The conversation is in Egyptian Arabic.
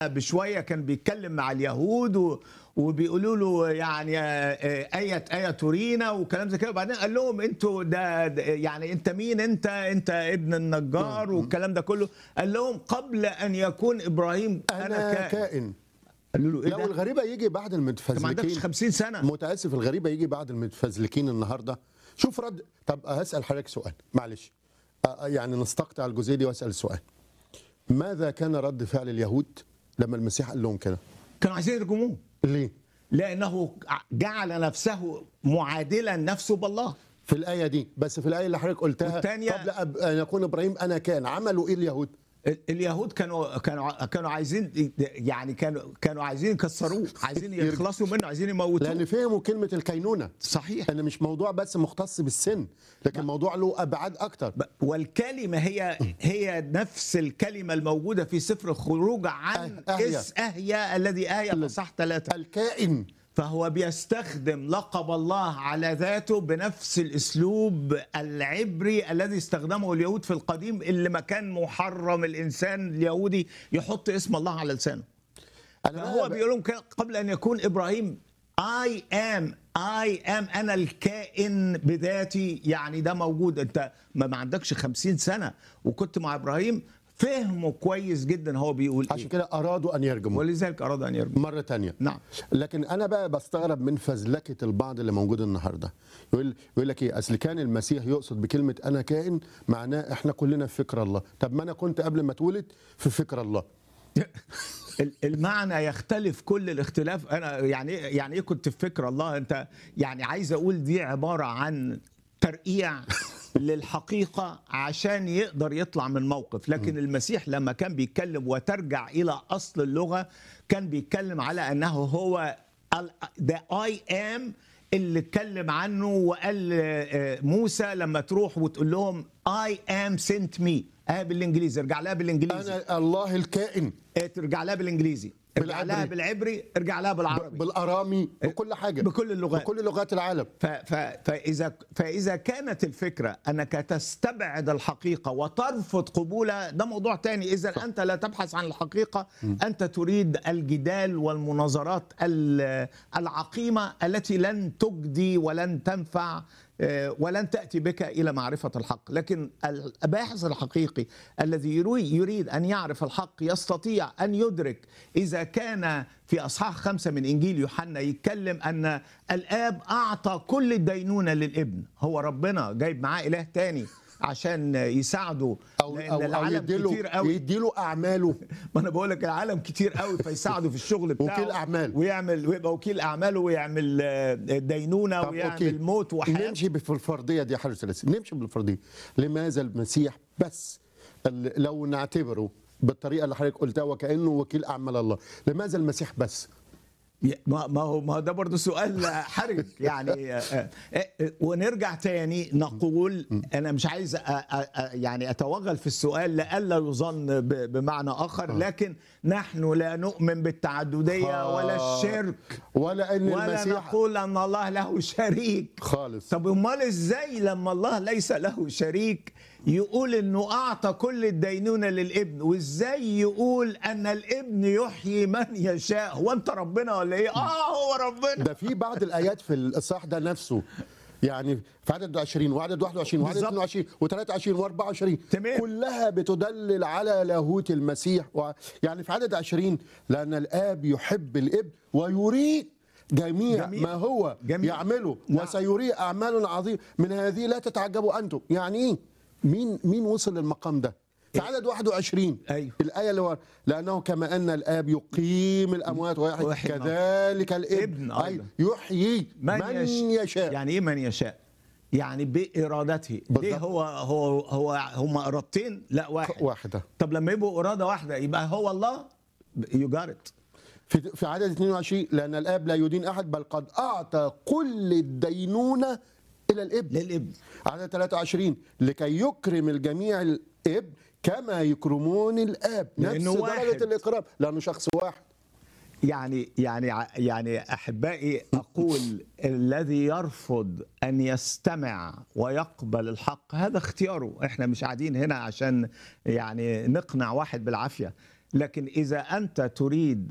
بشويه كان بيتكلم مع اليهود و... وبيقولوا له يعني آه، آه، آية آية تورينا وكلام زي كده وبعدين قال لهم انتوا ده, ده يعني انت مين انت انت ابن النجار والكلام ده كله قال لهم قبل ان يكون ابراهيم انا انا كائن كائن قالوا له ايه لو ده؟ الغريبه يجي بعد انت ما عندكش المتفزلكين 50 سنه متاسف الغريبه يجي بعد المتفزلكين النهارده شوف رد طب هسال حضرتك سؤال معلش آه، يعني نستقطع الجزئيه دي واسال سؤال ماذا كان رد فعل اليهود لما المسيح قال لهم كده كانوا عايزين يرجموه ليه لانه جعل نفسه معادلا نفسه بالله في الايه دي بس في الايه اللي حضرتك قلتها والتانية- قبل أب- ان يكون ابراهيم انا كان عملوا ايه اليهود ال- اليهود كانوا كانوا كانوا عايزين يعني كانوا كانوا عايزين يكسروه عايزين يخلصوا منه عايزين يموتوه لان فهموا كلمه الكينونه صحيح ان مش موضوع بس مختص بالسن لكن موضوع له ابعاد اكتر ب- والكلمة هي هي نفس الكلمة الموجودة في سفر الخروج عن أه- أهيا. اس أهيا الذي أهيا الأصح ثلاثة الكائن فهو بيستخدم لقب الله على ذاته بنفس الأسلوب العبري الذي استخدمه اليهود في القديم اللي ما كان محرم الإنسان اليهودي يحط اسم الله على لسانه انا فهو بقى- بيقول لهم كده قبل ان يكون ابراهيم اي ام اي ام انا الكائن بذاتي يعني ده موجود انت ما ما عندكش خمسين سنه وكنت مع ابراهيم فهمه كويس جدا هو بيقول عشان ايه كده ارادوا ان يرجموا ولذلك اراد ان يرجع مره تانية نعم لكن انا بقى بستغرب من فزلكه البعض اللي موجود النهارده يقول يقول لك ايه اصل كان المسيح يقصد بكلمه انا كائن معناه احنا كلنا في فكر الله طب ما انا كنت قبل ما اتولد في فكر الله ال- المعنى يختلف كل الاختلاف انا يعني إيه- يعني ايه كنت في فكر الله انت يعني عايز اقول دي عباره عن ترقيع للحقيقه عشان يقدر يطلع من موقف لكن المسيح لما كان بيتكلم وترجع الى اصل اللغه كان بيتكلم على انه هو ذا اي ام اللي اتكلم عنه وقال آه، موسى لما تروح وتقول لهم اي ام سنت مي اه بالانجليزي ارجع لها بالانجليزي انا الله الكائن إيه، ترجع لها بالانجليزي ارجع لها بالعبري. بالعبري ارجع لها بالعربي بالارامي بكل حاجه بكل اللغات. بكل لغات العالم ف ف فاذا فاذا كانت الفكره انك تستبعد الحقيقه وترفض قبولها ده موضوع تاني اذا انت لا تبحث عن الحقيقه انت تريد الجدال والمناظرات ال- العقيمه التي لن تجدي ولن تنفع آه، ولن تاتي بك الى معرفه الحق لكن الباحث الحقيقي الذي يري- يريد ان يعرف الحق يستطيع ان يدرك اذا كان في اصحاح خمسه من انجيل يوحنا يتكلم ان الاب اعطى كل الدينونه للابن هو ربنا جايب معاه اله تاني عشان يساعده او لان او, أو العالم كتير يديله قوي يديله اعماله ما انا بقول لك العالم كتير قوي فيساعده في الشغل بتاعه وكيل أعمال. ويعمل ويبقى وكيل اعمال ويعمل آه، دينونه طب ويعمل أوكي. موت وحياه نمشي بالفرديه دي يا حضرتك الثلاثي نمشي بالفرديه لماذا المسيح بس ال- لو نعتبره بالطريقه اللي حضرتك قلتها وكانه وكيل اعمال الله لماذا المسيح بس ما ما هو ما هو ده برضه سؤال حرج يعني آه، آه، آه، ونرجع تاني نقول انا مش عايز أ- أ- أ- يعني اتوغل في السؤال لئلا يظن ب- بمعنى اخر لكن نحن لا نؤمن بالتعدديه ولا آه. الشرك ولا ان ولا المسيح نقول ان الله له شريك خالص طب امال ازاي لما الله ليس له شريك يقول انه اعطى كل الدينونه للابن وازاي يقول ان الابن يحيي من يشاء هو انت ربنا ولا ايه اه هو ربنا ده في بعض الايات في الاصحاح ده نفسه يعني في عدد 20 وعدد 21 وعدد بالظبط. 22 و23 و24 تمام. كلها بتدلل على لاهوت المسيح و... يعني في عدد 20 لان الاب يحب الابن ويريد جميع, جميع. ما هو جميع. يعمله نعم. وسيري اعمال عظيمه من هذه لا تتعجبوا انتم يعني ايه مين مين وصل للمقام ده في عدد 21 أيوه. الآية اللي هو لأنه كما أن الآب يقيم الأموات ويحيي ويحيي الموتى. كذلك ابن الابن أيضا. أي يحيي من, من يشاء يعني ايه من يشاء يعني بارادته ليه بالظبط. هو هو هو هم ارادتين لا واحد واحدة طب لما يبقوا اراده واحده يبقى هو الله يو جارت في في عدد 22 لأن الآب لا يدين أحد بل قد أعطى كل الدينونة إلى الابن للابن عدد 23 لكي يكرم الجميع الابن كما يكرمون الآب نفس لأنه واحد. درجة الإكرام لأنه شخص واحد يعني يعني يعني احبائي اقول الذي يرفض ان يستمع ويقبل الحق هذا اختياره احنا مش قاعدين هنا عشان يعني نقنع واحد بالعافيه لكن اذا انت تريد